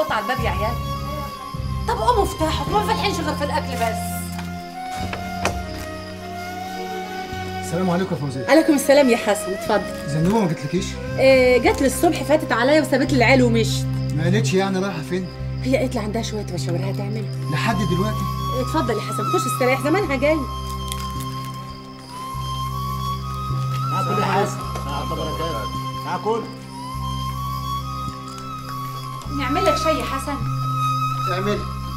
خبط على الباب يا عيال طب قوموا افتحوا ما فاتحينش غير في الاكل بس السلام عليكم يا فوزيه عليكم السلام يا حسن اتفضل زنوبه ما جاتلكيش آه جات لي الصبح فاتت عليا وسابت لي العيال ومشت ما قالتش يعني رايحه فين هي قالت لي عندها شويه مشاورها تعمل لحد دلوقتي اتفضل يا حسن خش استريح زمانها جاي كل حسن بركات معكم نعمل لك شاي يا حسن اعملي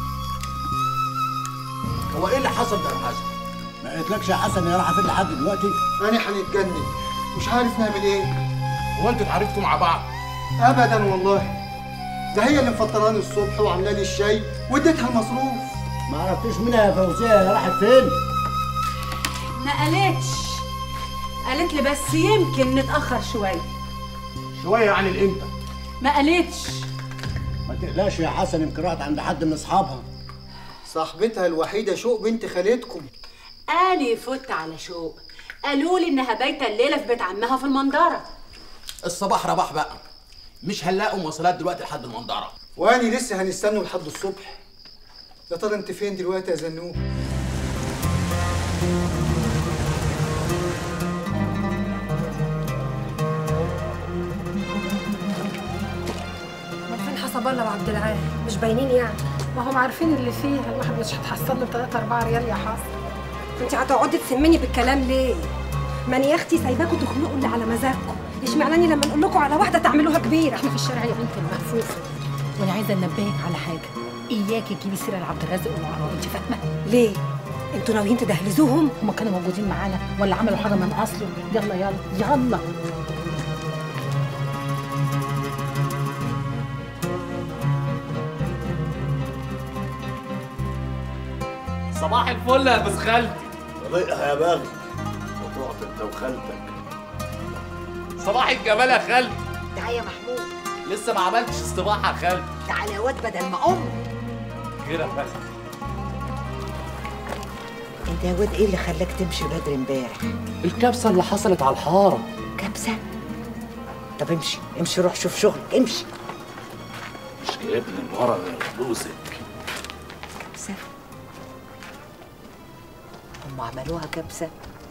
هو ايه اللي حصل ده يا حسن؟ ما قلتلكش يا حسن هي رايحه فين لحد دلوقتي؟ انا هنتجنن مش عارف نعمل ايه هو انتوا اتعرفتوا مع بعض؟ ابدا والله ده هي اللي مفطراني الصبح وعامله لي الشاي واديتها المصروف ما عرفتوش منها يا فوزيه هي راحت فين؟ ما قالتش قالت لي بس يمكن نتاخر شويه شويه عن الامتى؟ ما قالتش ما تقلقش يا حسن يمكن راحت عند حد من اصحابها صاحبتها الوحيده شوق بنت خالتكم اني فت على شوق قالوا لي انها بايته الليله في بيت عمها في المنظره الصباح رباح بقى مش هنلاقوا مواصلات دلوقتي لحد المنظره واني لسه هنستنوا لحد الصبح يا ترى انت فين دلوقتي يا زنوب امال فين حسب الله وعبد العال مش باينين يعني ما هم عارفين اللي فيها الواحد مش هتحصل له 3 4 ريال يا حسن انت هتقعدي تسمني بالكلام ليه ماني يا اختي سايباكوا تخنقوا اللي على مزاجكم اشمعناني لما نقول لكم على واحده تعملوها كبيره احنا في الشارع يا بنت المحفوفه وانا عايزه انبهك على حاجه اياكي تجيبي سيره لعبد الرازق ومعروف انت فاهمه ليه انتوا ناويين تدهلزوهم هما كانوا موجودين معانا ولا عملوا حاجه من اصله يلا يلا يلا صباح الفل يا بس خالتي طريقها يا باغي وتقعد انت وخالتك صباح الجمال يا خالتي تعالى يا محمود لسه ما عملتش استباحه يا خالتي تعالى يا واد بدل ما ام خير يا خالتي انت يا واد ايه اللي خلاك تمشي بدري امبارح الكبسه اللي حصلت على الحاره كبسه طب امشي امشي روح شوف شغلك امشي مش جايبني من ورا غير فلوسك كبسه هم عملوها كبسه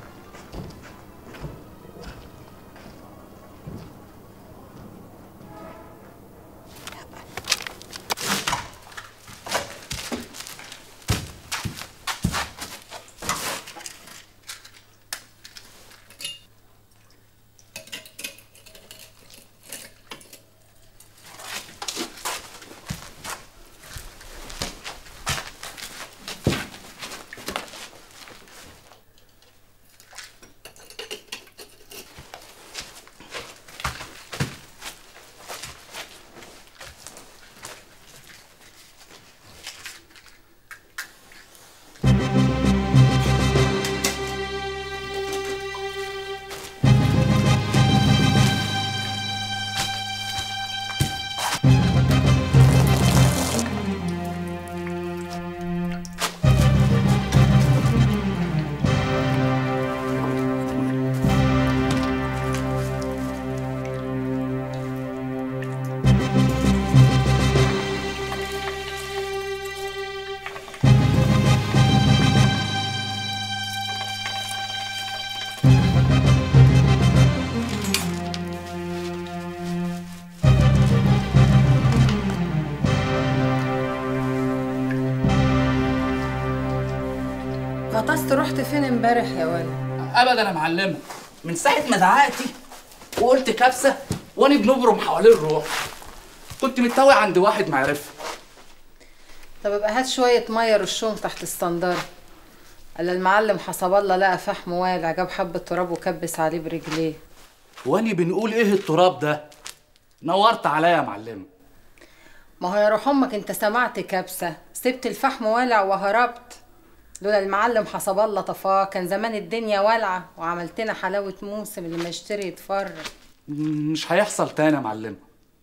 غطست رحت فين امبارح يا ولد ابدا يا معلمه من ساعه ما زعقتي وقلت كبسه وانا بنبرم حوالين الروح كنت متوي عند واحد معرفه طب ابقى هات شويه ميه رشهم تحت الصنداره الا المعلم حسب الله لقى فحم والع جاب حبه تراب وكبس عليه برجليه واني بنقول ايه التراب ده نورت عليا يا معلمه ما هو يا روح امك انت سمعت كبسه سبت الفحم والع وهربت لولا المعلم حسب الله طفاه كان زمان الدنيا والعه وعملتنا حلاوه موسم اللي ما يشتري يتفرج مش هيحصل تاني يا معلمه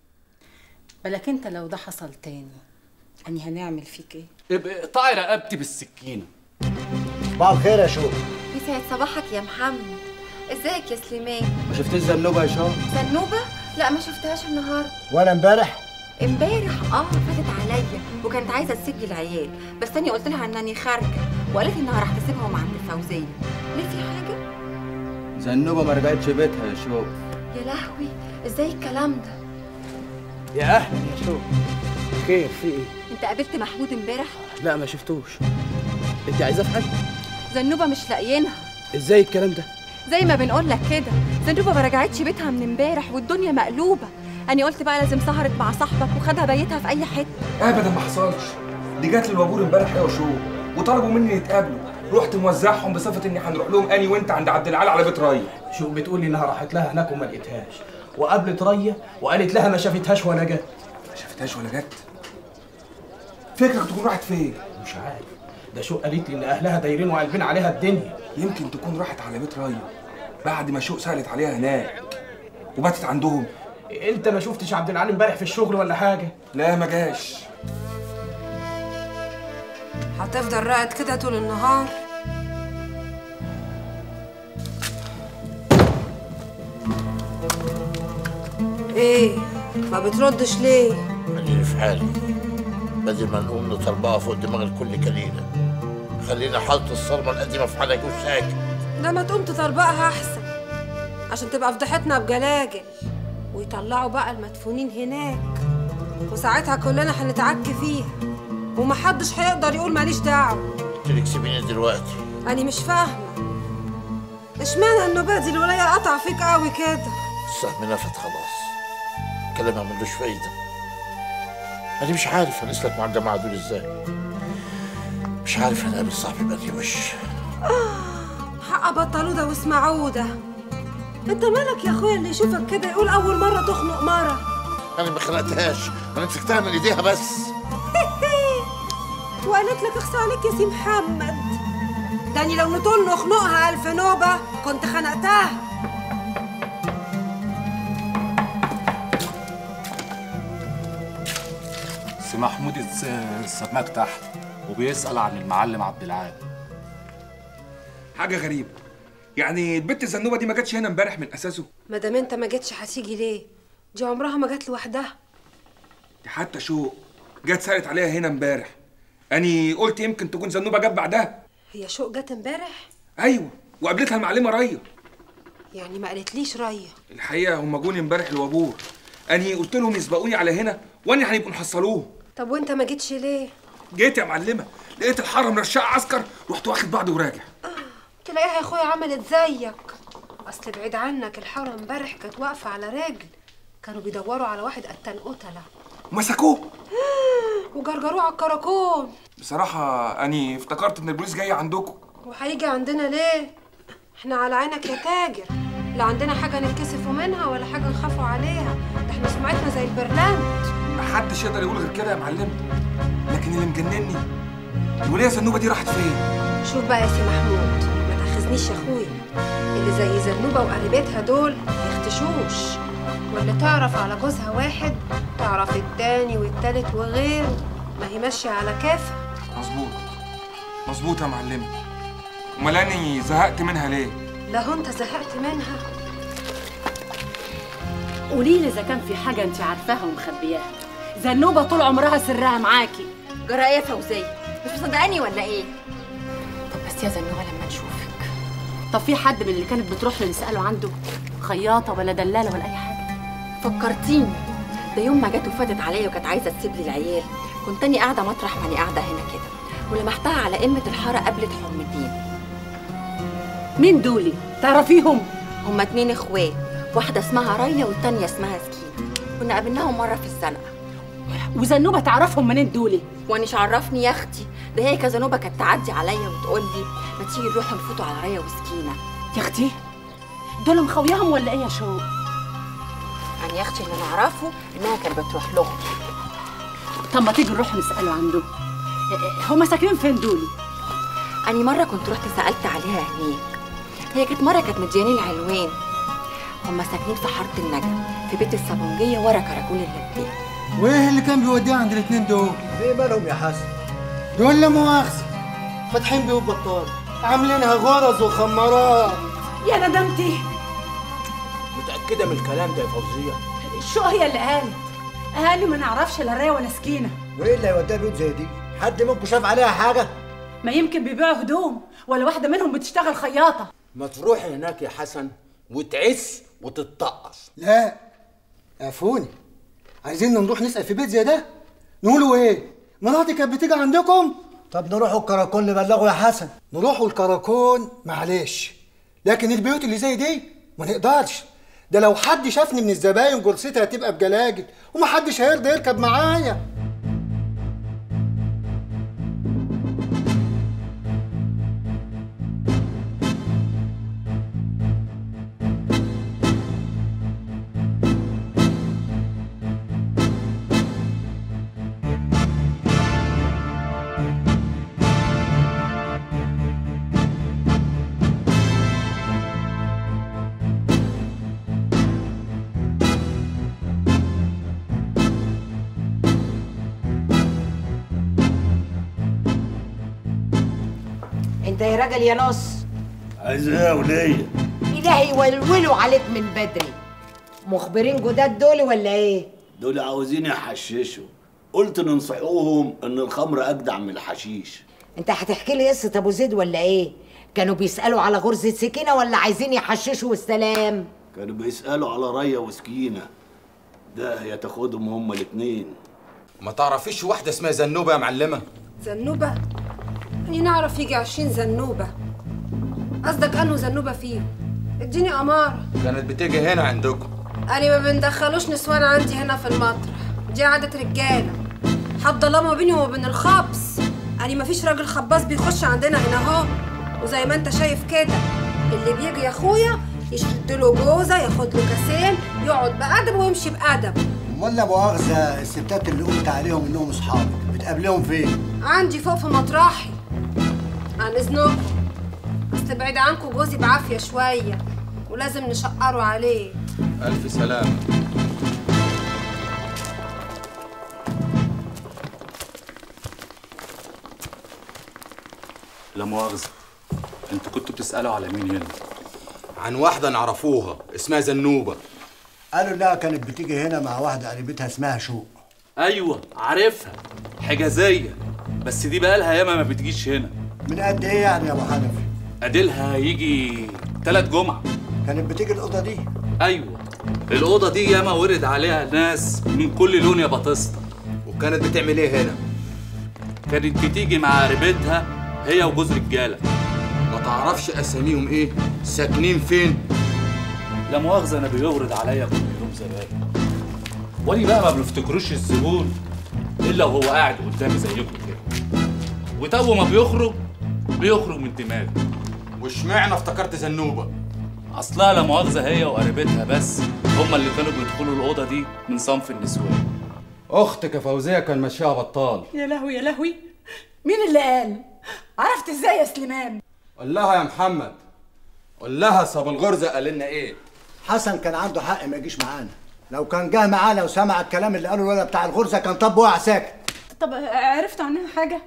بالك انت لو ده حصل تاني اني هنعمل فيك ايه ابقى اقطعي رقبتي بالسكينه صباح الخير يا شوق يسعد صباحك يا محمد ازيك يا سليمان ما شفتيش زنوبه يا شوق زنوبة لا ما شفتهاش النهارده ولا امبارح امبارح اه فاتت عليا وكانت عايزه تسيب لي العيال بس انا قلت لها انني خارجه وقالت انها راح تسيبهم عند فوزيه ليه في حاجه زنوبة ما رجعتش بيتها يا شوق يا لهوي ازاي الكلام ده يا اهلا يا شو خير في ايه انت قابلت محمود امبارح لا ما شفتوش انت عايزاه في حاجه زنوبه مش لاقيينها ازاي الكلام ده زي ما بنقول لك كده زنوبه ما رجعتش بيتها من امبارح والدنيا مقلوبه انا قلت بقى لازم سهرت مع صاحبك وخدها بيتها في اي حته ابدا ما حصلش دي جات لي الوابور امبارح يا وشو وطلبوا مني نتقابلوا رحت موزعهم بصفه اني هنروح لهم اني وانت عند عبد العال على بيت رايه شو بتقول لي انها راحت لها هناك وما لقيتهاش وقابلت ريا وقالت لها ما شافتهاش ولا جت ما شافتهاش ولا جت فكرك تكون راحت فين مش عارف ده شو قالت لي ان اهلها دايرين وقلبين عليها الدنيا يمكن تكون راحت على بيت رايه بعد ما شوق سالت عليها هناك وباتت عندهم انت ما شفتش عبد العال امبارح في الشغل ولا حاجه لا ما جاش هتفضل راقد كده طول النهار ايه ما بتردش ليه خليني في حالي بدل ما نقوم نطربقها فوق دماغ الكل كليلة خلينا حاطط الصرمة القديمة في حالك وساكت ده ما تقوم تطربقها احسن عشان تبقى فضحتنا بجلاجل ويطلعوا بقى المدفونين هناك وساعتها كلنا هنتعك فيها ومحدش هيقدر يقول ماليش دعوه قلت لك سيبيني دلوقتي انا مش فاهمه اشمعنى النوبه دي الولايه قطع فيك قوي كده السهم نفت خلاص كلامها ملوش فايدة أنا مش عارف هنسلك مع الجماعة دول إزاي مش عارف هنقابل صاحبي بأنهي وش حق بطلوا ده واسمعوا ده انت مالك يا اخويا اللي يشوفك كده يقول اول مره تخنق مره أنا ما خلقتهاش أنا مسكتها من إيديها بس وقالت لك اخصى عليك يا سي محمد داني لو نطول نخنقها الف نوبه كنت خنقتها سي محمود الس- السماك تحت وبيسأل عن المعلم عبد العال حاجه غريبه يعني البت الزنوبه دي ما جاتش هنا امبارح من اساسه ما دام انت ما جيتش هتيجي ليه دي عمرها ما جت لوحدها دي حتى شو جت سالت عليها هنا امبارح اني قلت يمكن تكون زنوبه جت بعدها هي شوق جت امبارح ايوه وقابلتها المعلمه ريا يعني ما قالتليش ريا الحقيقه هم جوني امبارح الوابور اني قلت لهم يسبقوني على هنا واني هنبقوا نحصلوه طب وانت ما جيتش ليه جيت يا معلمه لقيت الحاره مرشقه عسكر رحت واخد بعض وراجع تلاقيها يا اخويا عملت زيك اصل بعيد عنك الحاره امبارح كانت واقفه على رجل كانوا بيدوروا على واحد قتل قتله مسكوه وجرجروه على الكراكون بصراحه اني افتكرت ان البوليس جاي عندكم وهيجي عندنا ليه احنا على عينك يا تاجر لا عندنا حاجه نتكسفوا منها ولا حاجه نخافوا عليها ده احنا سمعتنا زي البرلند محدش يقدر يقول غير كده يا معلم لكن اللي مجنني الوليه زنوبه دي راحت فين شوف بقى يا سي محمود ما تاخذنيش يا اخويا اللي زي زنوبه وقريبتها دول ما يختشوش واللي تعرف على جوزها واحد تعرف التاني والتالت وغيره ما هي ماشيه على كافها مظبوط مظبوط يا معلمه امال اني زهقت منها ليه لا هو انت زهقت منها قولي لي اذا كان في حاجه انت عارفاها ومخبياها زنوبه طول عمرها سرها معاكي جرى ايه يا فوزيه مش مصدقاني ولا ايه طب بس يا زنوبه لما نشوفك طب في حد من اللي كانت بتروح له نساله عنده خياطه ولا دلاله ولا اي حاجه فكرتيني ده يوم ما جت وفاتت عليا وكانت عايزه تسيب لي العيال كنت اني قاعده مطرح ما اني قاعده هنا كده ولمحتها على قمه الحاره قابلت حرمتين مين دولي تعرفيهم هما اتنين اخوات واحده اسمها ريا والتانيه اسمها سكينه كنا قابلناهم مره في السنه وزنوبه تعرفهم منين دولي وانيش عرفني يا اختي ده هي كزنوبه كانت تعدي عليا وتقول لي ما تيجي نروح نفوتوا على ريا وسكينه يا اختي دول مخوياهم ولا ايه يا شوق انا يا اختي اللي نعرفه انها كانت بتروح لهم طب ما تيجي نروح نساله عنده هما ساكنين فين دولي أنا مرة كنت رحت سألت عليها هناك هي كانت مرة كانت مدياني العلوان هما ساكنين في حارة النجا في بيت الصابونجية ورا كراكون اللبان وايه اللي كان بيوديها عند الاثنين دول؟ ايه مالهم يا حسن؟ دول لا مؤاخذة فاتحين بيوت بطال عاملينها غرز وخمارات يا ندمتي متأكدة من الكلام ده يا فوزية شو هي اللي قالت اهالي ما نعرفش لا رايه ولا سكينه وايه اللي هيوديها بيوت زي دي حد منكم شاف عليها حاجه ما يمكن بيبيعوا هدوم ولا واحده منهم بتشتغل خياطه ما تروحي هناك يا حسن وتعس وتتطقص لا عفوني عايزين نروح نسال في بيت زي ده نقولوا ايه مراتي كانت بتيجي عندكم طب نروحوا الكراكون نبلغوا يا حسن نروحوا الكراكون معلش لكن البيوت اللي زي دي ما نقدرش ده لو حد شافني من الزباين جلستها هتبقى بجلاجل ومحدش هيرضى يركب معايا انت يا راجل يا نص عايز ايه يا وليه؟ الهي يولولوا عليك من بدري مخبرين جداد دول ولا ايه دول عاوزين يحششوا قلت ننصحوهم ان الخمر اجدع من الحشيش انت هتحكي لي قصه ابو زيد ولا ايه كانوا بيسالوا على غرزه سكينه ولا عايزين يحششوا والسلام كانوا بيسالوا على ريا وسكينه ده هي تاخدهم هما الاتنين ما تعرفيش واحده اسمها زنوبه يا معلمه زنوبة أني نعرف يجي عشرين زنوبة قصدك أنه زنوبة فيه اديني أمارة كانت بتيجي هنا عندكم أنا ما بندخلوش نسوان عندي هنا في المطرح دي عادة رجالة حد الله ما بيني وما بين الخبز أنا ما فيش راجل خباز بيخش عندنا هنا أهو وزي ما أنت شايف كده اللي بيجي يا أخويا يشد له جوزة ياخد له كاسين يقعد بأدب ويمشي بأدب امال لا مؤاخذه الستات اللي قلت عليهم انهم اصحابك بتقابلهم فين عندي فوق في مطرحي عن اذنكم اصل بعيد عنكم جوزي بعافيه شويه ولازم نشقره عليه الف سلامه لا مؤاخذة انتوا كنتوا بتسألوا على مين هنا؟ عن واحده نعرفوها اسمها زنوبه قالوا انها كانت بتيجي هنا مع واحده قريبتها اسمها شوق ايوه عارفها حجازية بس دي بقالها ياما ما بتجيش هنا من قد ايه يعني يا ابو حنفي اديلها يجي تلات جمعة كانت بتيجي الاوضه دي ايوه الأوضة دي ياما ورد عليها ناس من كل لون يا بطسطة وكانت بتعمل ايه هنا؟ كانت بتيجي مع قريبتها هي وجوز رجالة ما تعرفش اساميهم ايه؟ ساكنين فين؟ لا مؤاخذة أنا بيورد عليا كل يوم زباين وأنا بقى ما بنفتكروش الزبون إلا وهو قاعد قدامي زيكم كده وتو ما بيخرج بيخرج من دماغي واشمعنى افتكرت زنوبه؟ أصلها لا مؤاخذة هي وقريبتها بس هما اللي كانوا بيدخلوا الأوضة دي من صنف النسوان اختك يا فوزيه كان ماشيها بطال يا لهوي يا لهوي مين اللي قال عرفت ازاي يا سليمان قول لها يا محمد قول لها صاب الغرزه قال لنا ايه؟ حسن كان عنده حق ما يجيش معانا لو كان جه معانا وسمع الكلام اللي قاله الولد بتاع الغرزه كان طب وقع ساكت طب عرفت عنها حاجه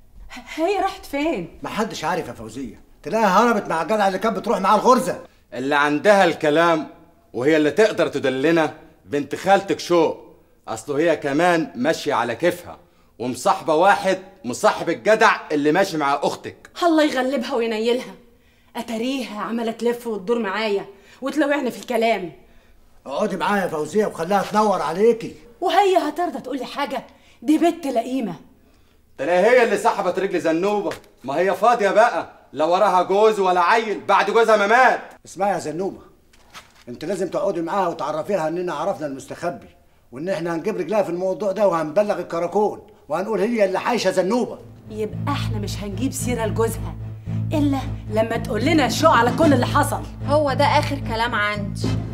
هي راحت فين محدش عارف يا فوزيه تلاقيها هربت مع الجدع اللي كانت بتروح معاه الغرزه اللي عندها الكلام وهي اللي تقدر تدلنا بنت خالتك شو اصله هي كمان ماشيه على كيفها ومصاحبه واحد مصاحب الجدع اللي ماشي مع اختك الله يغلبها وينيلها اتاريها عماله تلف وتدور معايا وتلوعني في الكلام اقعدي معايا يا فوزيه وخليها تنور عليكي وهي هترضى تقولي حاجه دي بنت لئيمه تلاقي هي اللي سحبت رجل زنوبه ما هي فاضيه بقى لا وراها جوز ولا عيل بعد جوزها ما مات اسمعي يا زنوبه انت لازم تقعدي معاها وتعرفيها اننا عرفنا المستخبي وان احنا هنجيب رجلها في الموضوع ده وهنبلغ الكراكون وهنقول هي اللي عايشه زنوبه يبقى احنا مش هنجيب سيره لجوزها الا لما تقول لنا شو على كل اللي حصل هو ده اخر كلام عندي